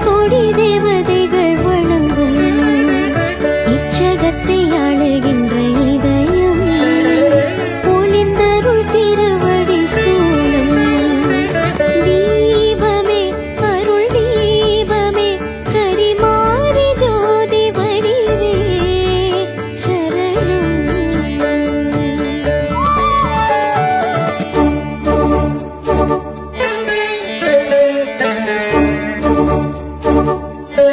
கோடி தேவதைகள் வணங்கும் இச்சகத்தை ஆளுகின்ற இதயம் ஒளிந்தருள் திருவடி சூழும் தீபமே அருள் தீபமே கரிமாறி ஜோதி வடிவே சரணம்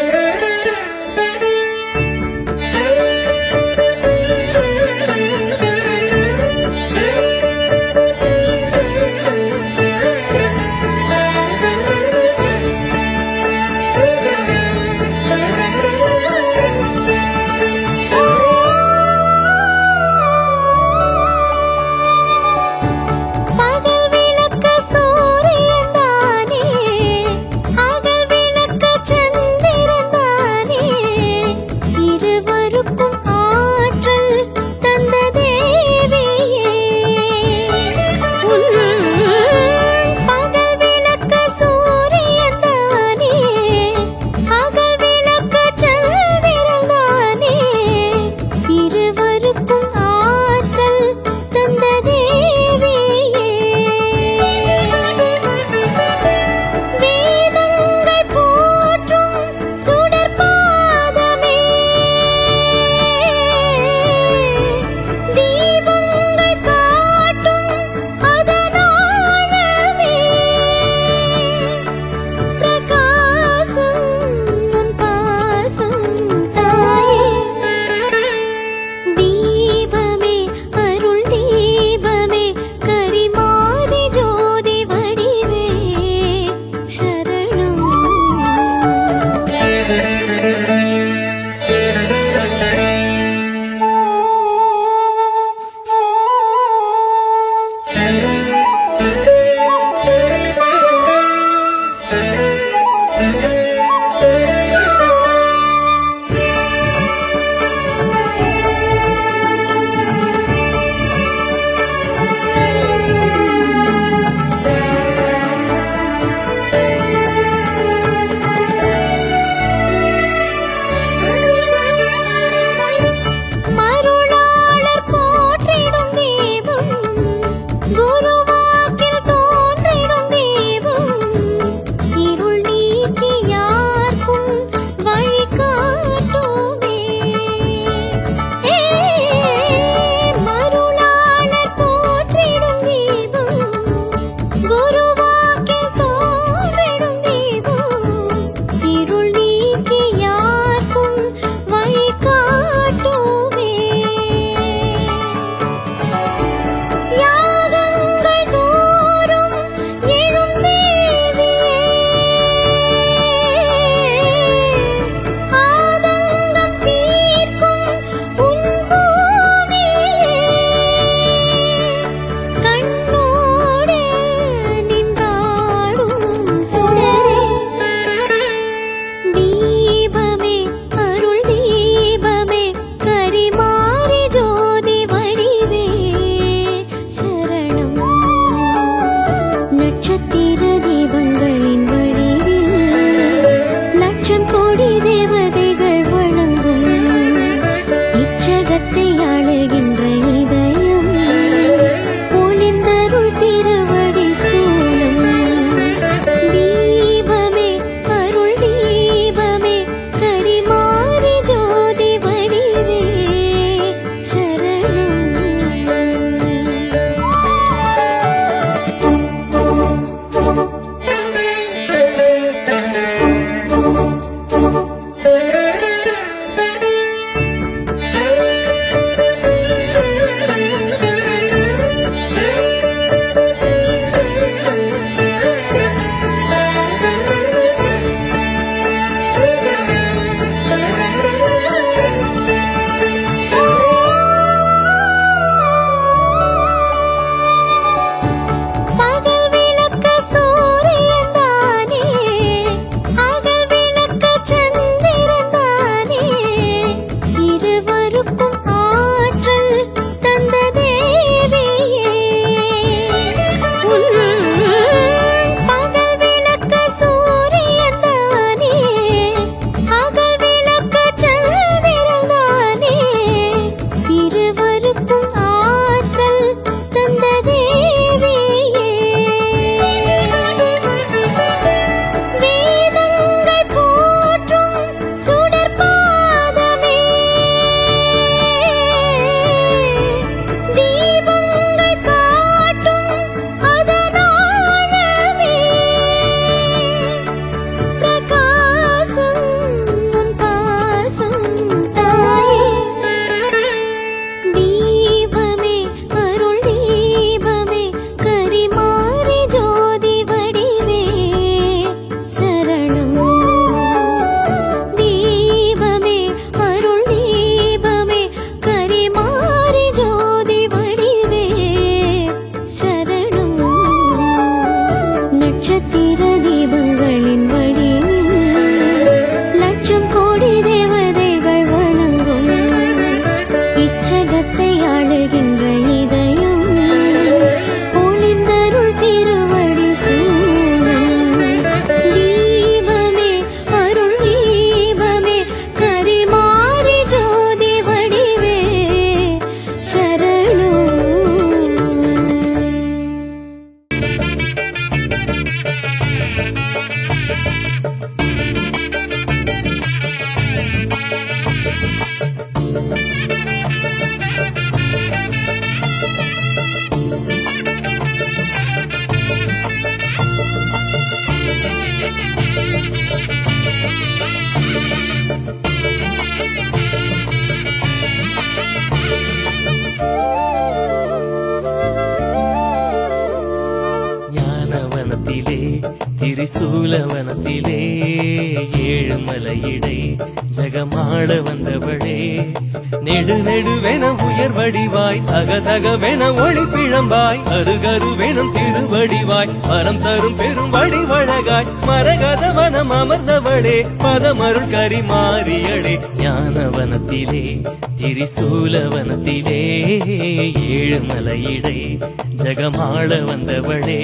திரிசூலவனத்திலே ஏழுமலையிடை ஜகமாட வந்தவளே நெடு நெடுவென உயர் வடிவாய் தக தகவென ஒளி பிழம்பாய் அருகருவெனும் திருவடிவாய் வரம் தரும் பெரும் வடிவழகாய் மரகத வனம் அமர்ந்தவளே பதமருள் கரி மாறியளே ஞானவனத்திலே திரிசூலவனத்திலே ஏழுமலையிடை ஜகமாள வந்தவளே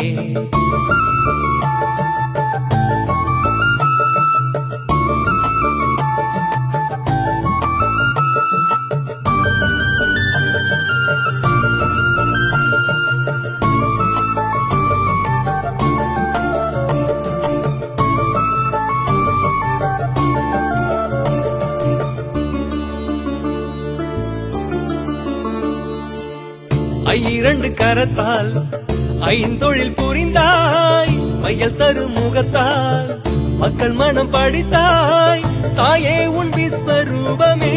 ஐரண்டு கரத்தால் ஐந்தொழில் புரிந்தாய் மையல் தரும் முகத்தால் மக்கள் மனம் படித்தாய் தாயே உன் விஸ்வரூபமே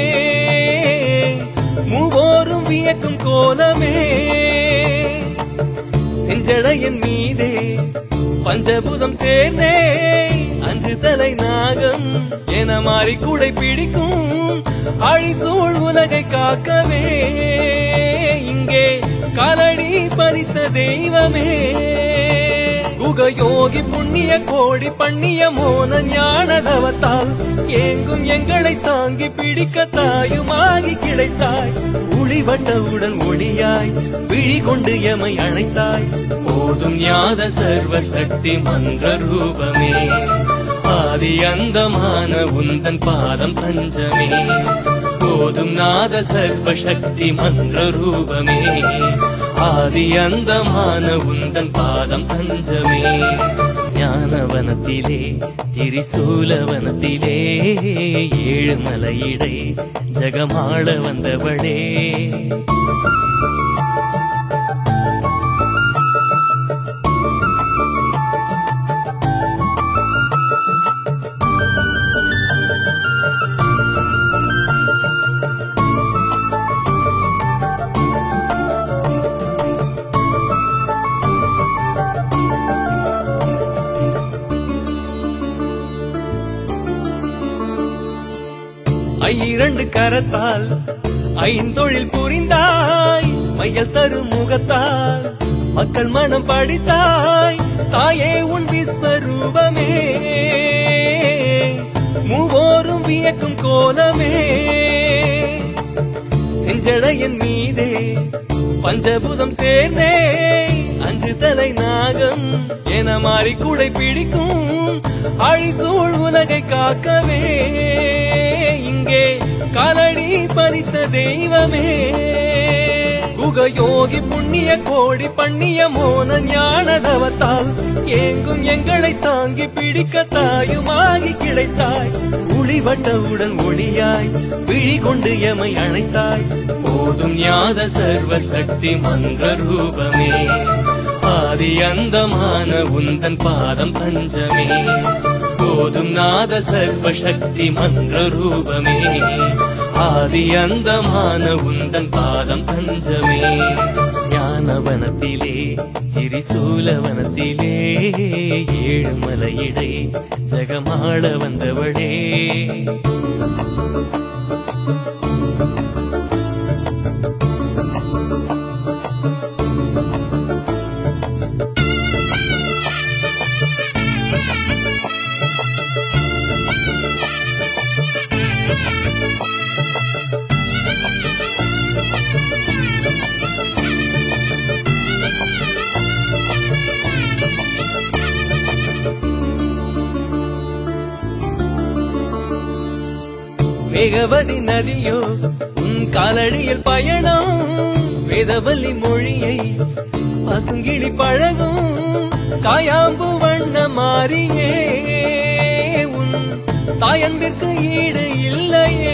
மூவோரும் வியக்கும் கோலமே செஞ்சடையன் மீதே பஞ்சபூதம் சேர்ந்தே அஞ்சு தலை நாகம் என மாறி கூடை பிடிக்கும் அழிசூழ் உலகை காக்கவே இங்கே காலடி பதித்த தெய்வமே குகயோகி புண்ணிய கோடி பண்ணிய மோன ஞான தவத்தால் ஏங்கும் எங்களை தாங்கி பிடிக்க தாயுமாகி கிடைத்தாய் உளிவட்டவுடன் ஒளியாய் விழி கொண்டு எமை அழைத்தாய் போதும் ஞாத சர்வ சக்தி மந்திர ரூபமே ஆதி அந்தமான உந்தன் பாதம் பஞ்சமே போதும் நாத சர்வ சக்தி மந்திர ரூபமே ஆதி அந்தமான உந்தன் பாதம் பஞ்சமே ஞானவனத்திலே திரிசூலவனத்திலே ஏழுமலையிடை ஜகமாள வந்தவளே ஐரண்டு கரத்தால் ஐந்தொழில் புரிந்தாய் மையல் தரும் முகத்தால் மக்கள் மனம் படித்தாய் தாயே உன் விஸ்வரூபமே மூவோரும் வியக்கும் கோலமே செஞ்சடையன் மீதே பஞ்சபூதம் சேர்ந்தே அஞ்சு தலை நாகம் என மாறி கூடை பிடிக்கும் அழிசூழ் உலகை காக்கவே இங்கே காலடி பதித்த தெய்வமே குகயோகி புண்ணிய கோடி பண்ணிய மோன ஞான தவத்தால் ஏங்கும் எங்களை தாங்கி பிடிக்க தாயுமாகி கிடைத்தாய் உளிவட்டவுடன் ஒளியாய் விழி கொண்டு எமை அழைத்தாய் போதும் ஞாத சர்வ சக்தி மந்திர ரூபமே ஆதி அந்தமான உந்தன் பாதம் பஞ்சமே போதும் நாத சர்வ சக்தி மந்திர ரூபமே ஆதி அந்தமான உந்தன் பாதம் பஞ்சமே ஞானவனத்திலே திரிசூலவனத்திலே ஏழுமலையிடை ஜகமாள வந்தவளே வேகவதி நதியோ உன் காலடியில் பயணம் வேதவல்லி மொழியை பசுங்கிளி பழகும் காயாம்பு வண்ண மாறியே உன் தாயன்பிற்கு ஈடு இல்லையே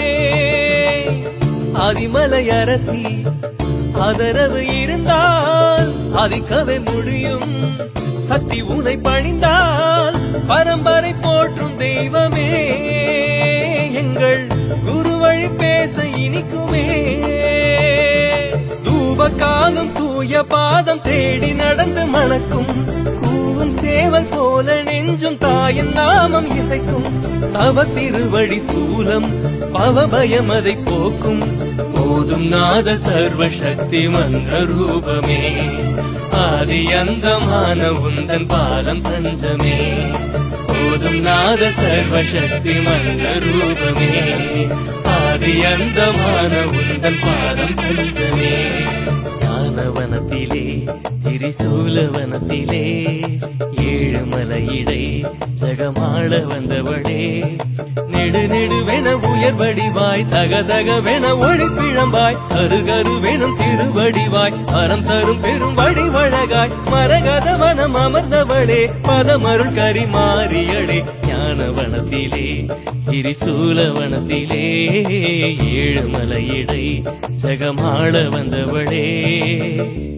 ஆதிமலை அரசி ஆதரவு இருந்தால் சாதிக்கவே முடியும் சக்தி உனை பணிந்தால் பரம்பரை போற்றும் தெய்வமே எங்கள் குரு வழி பேச இனிக்குமே தூப காலம் தூய பாதம் தேடி நடந்து மணக்கும் கூவ கூவும் சேவல் போல நெஞ்சும் தாயின் நாமம் இசைக்கும் தவ திருவடி சூலம் பவபயம் அதை போக்கும் போதும் நாத சர்வ சக்தி மந்திர ரூபமே ஆதி அந்தமான உந்தன் பாதம் தஞ்சமே போதும் நாத சர்வ சக்தி மந்திர ரூபமே ஆதி அந்தமான உந்தன் பாதம் தஞ்சமே ஞானவனத்திலே திரிசூலவனத்திலே ஏழுமலையிடை ஜகமாள வந்தவளே நெடு நெடுவென உயர்வடிவாய் தகதகவென ஒளிப்பிழம்பாய் கருகருவெனும் திருவடிவாய் வரம் தரும் பெரும் வடிவழகாய் மரகத வனம் அமர்ந்தவளே பதமருள் கரி மாறியளே ஞானவனத்திலே திரிசூலவனத்திலே ஏழுமலையிடை ஜகமாள வந்தவளே